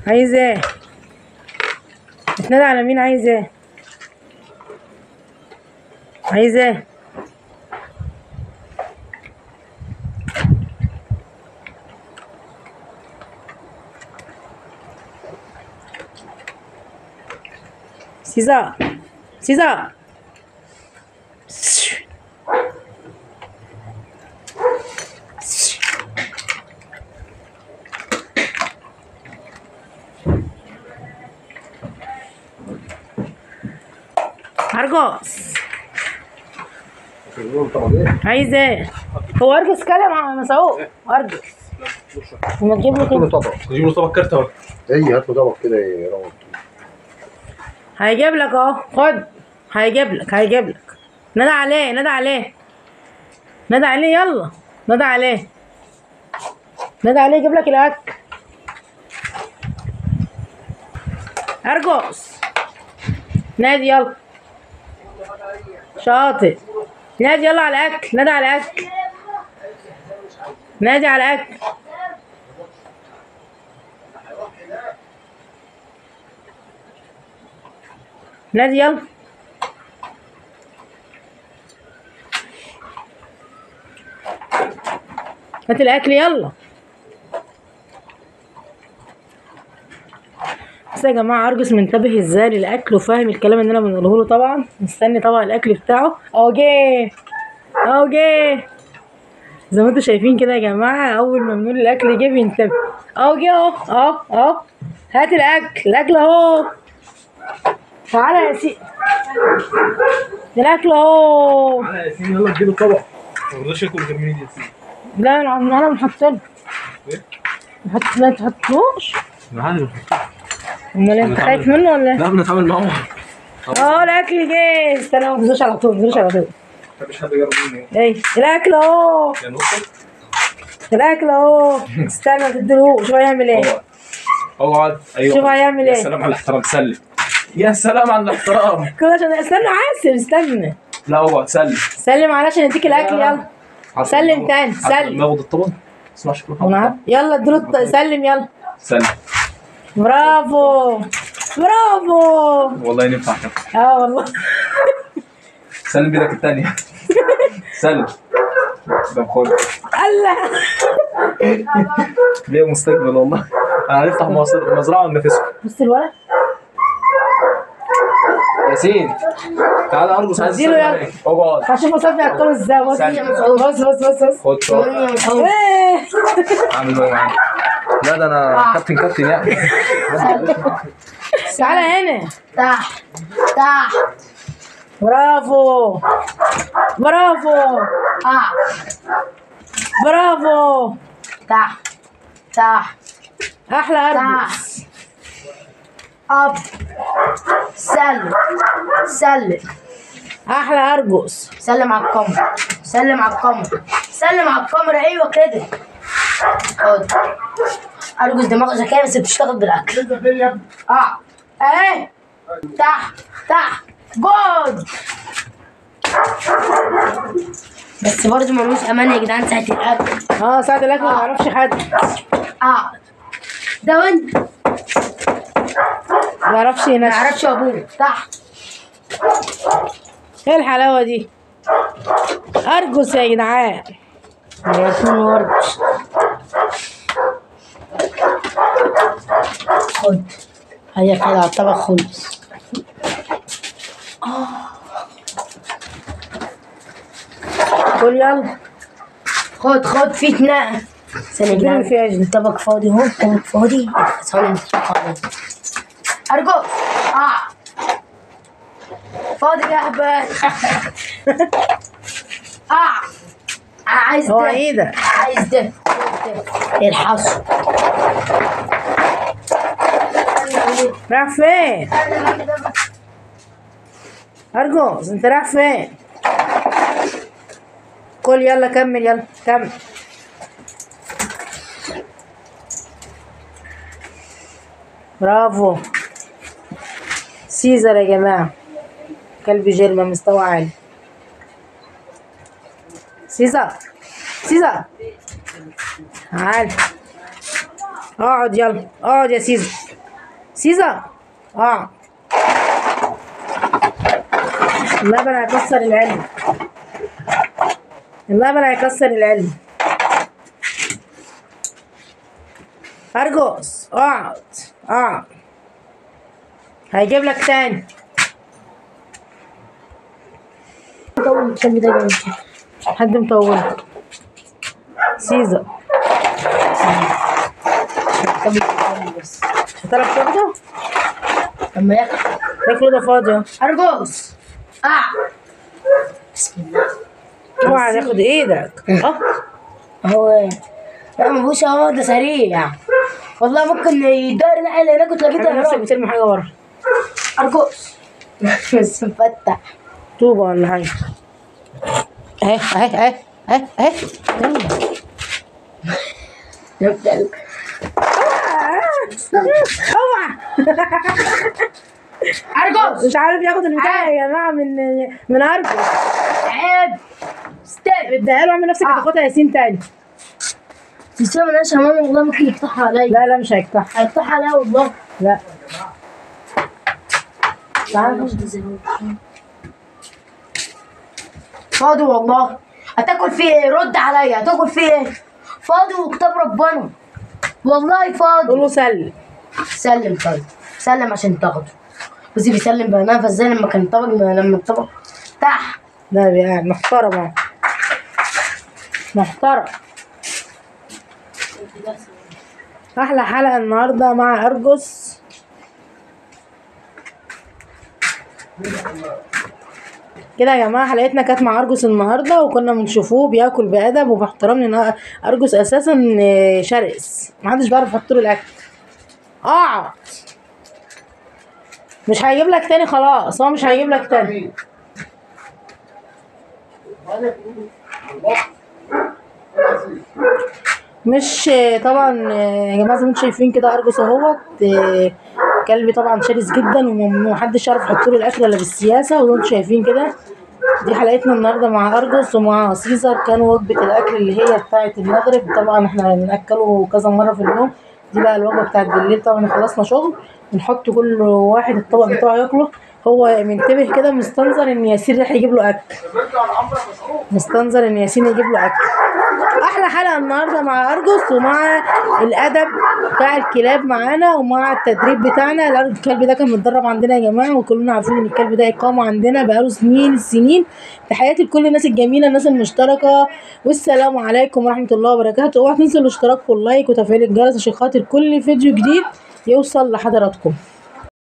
عايز ايه بتنادي على مين عايز ايه عايز ايه سيزا سيزا ارجوس عايز ايه هو ارجوس كلم على مسعود ارجوس وما تجيب له هات له كده طبق تجيب له طبق كارت اهو اي هات له طبق كده يروق هيجيب لك اهو خد هيجيب لك هيجيب لك نادى عليه نادى عليه نادى عليه يلا نادى عليه نادى عليه يجيب لك الاكل ارجوس نادي يلا شاطر نادي يلا على الاكل نادي على الاكل نادي على الاكل نادي يلا هات الاكل يلا بس يا جماعه ارجس منتبه ازاي للاكل وفاهم الكلام اللي انا بنقوله له طبعا مستني طبعا الاكل بتاعه اهو جه اهو جه زي ما انتوا شايفين كده يا جماعه اول ما بنقول الاكل جه بينتبه اهو جه اهو اهو اهو هات الاكل الاكل اهو تعالى يا سي الاكل اهو تعالى يا ياسين يلا اديله طبق ما رضاش ياكل غير من ايدي ياسين لا انا انا محط له ايه؟ محط ما تحطوش انا عادي امال انت خايف منه ولا ايه؟ لا بنتعامل معاهم اه الاكل جه استنى ما تدوش على طول ما تدوش على طول ما فيش حد يجرب مني ايه الاكل اهو يعني نقطة الاكل اهو استنى ما تدلوش شوف هيعمل ايه اقعد اقعد ايوه شوف هيعمل يا ايه سلام على الاحترام سلم يا سلام على الاحترام كل عشان استنى عاسر استنى لا اقعد سلم سلم على عشان اديك الاكل يلا سلم تاني سلم ناخد الطبق اسمع شكله أنا عارف. يلا اديله الط- سلم يلا سلم برافو برافو والله ينفع كده اه والله سلم بيدك التانية سلم طب خد الله ليه مستقبل والله انا هنفتح مصر- مزرعه وننافسكم بص الولد ياسين تعالى ارجو عايز اديله أسلم يلا. عليك. اقعد هشوف مصطفى هتكون ازاي بص سلم. بص بص بص بص خد شوية. ايه عامل ايه معاك لا ده انا كابتن كابتن يعني تعالى هنا تحت تحت برافو برافو اه برافو تحت تحت احلى ارجل اب سلم سلم احلى ارجوس سلم على الكاميرا سلم على الكاميرا سلم على الكاميرا ايوه كده خد ارجوز دماغ ذكيه بس بتشتغل بالاكل اه اهي تحت تحت جود بس برضه ملوش امان يا جدعان ساعه الاكل اه ساعة الاكل ما يعرفش حد اه ده وانت ما يعرفش ما ينشف يعرفش ابوه تحت ايه الحلاوة دي ارجوس يا جدعان ياسين ورش خد هيا كده على الطبق خلص كل يلا خد خد في اتنقل ثانية اديله كده في عجل الطبق فاضي اهو الطبق فاضي ثانية فاضي أرجو اه فاضي يا هبل اه عايز هو ده ايه ده عايز ده الحصو راح فين ارجوس انت رايح فين كل يلا كمل يلا كمل برافو سيزر يا جماعة كلب جيرما مستوى عالي سيزر سيزر تعال اقعد يلا اقعد يا سيزر سيزا اه اللبن هيكسر العلم اللبن هيكسر العلم ارجوس اقعد اقعد هيجيب لك تاني طول الكلب ده جامد حد مطول سيزا طب الكلب بس هتعرف تاخده لما ياكل شكله ده فاضي اهو. ارجوس اه بسم الله اوعى تاخد ايدك اه هو لا ما فيهوش اهو ده سريع والله ممكن يدار ناحية اللي هناك وتلاقيه حاجة نفسك ده بترمي حاجة ورا ارجوس بس مفتح طوبة ولا حاجة اهي اهي اهي اهي اهي يلا. يبدأ اوعى ارجوس مش عارف ياخد البتاع يا جماعة من من ارجل عيب استنى اديها له اعمل نفسك آه. هتاخدها ياسين تاني تسلم مالهاش امان والله ممكن يقطعها عليا لا لا مش هيفتح هيقطعها عليا والله لا فاضي والله هتاكل فيه ايه رد عليا هتاكل فيه ايه فاضي وكتاب ربنا والله قول فاضي له سلم سلم طيب سلم عشان تاخده بس بيسلم بنفس زي لما كان الطبق لما الطبق تحت لا يعني محترم اهو. محترم احلى حلقة النهاردة مع ارجس كده يا جماعة حلقتنا كانت مع ارجس النهاردة وكنا بنشوفوه بياكل بأدب وباحترام لان ارجس اساسا آه، شرس محدش بيعرف يحط له الاكل اقعد مش هيجيب لك تاني خلاص هو مش هيجيب لك تاني مش طبعا يا جماعه زي ما انتم شايفين كده ارجوس اهوت آه، كلب طبعا شرس جدا ومحدش يعرف يحط له الاكل الا بالسياسه وانتم شايفين كده دي حلقتنا النهارده مع ارجوس ومع سيزر كان وجبه الاكل اللي هي بتاعه المغرب طبعا احنا بناكله كذا مره في اليوم دي بقى الوجبه بتاعه بالليل طبعا خلصنا شغل بنحط كل واحد الطبق بتاعه ياكله هو منتبه كده مستنظر ان ياسين راح يجيب له اكل مستنظر ان ياسين يجيب له اكل احلى حلقه النهارده مع ارجوس ومع الادب بتاع الكلاب معانا ومع التدريب بتاعنا الأر- الكلب ده كان متدرب عندنا يا جماعه وكلنا عارفين ان الكلب ده اقامه عندنا بقاله سنين السنين تحياتي لكل الناس الجميله الناس المشتركه والسلام عليكم ورحمه الله وبركاته اوعوا تنسوا الاشتراك واللايك وتفعيل الجرس عشان خاطر كل فيديو جديد يوصل لحضراتكم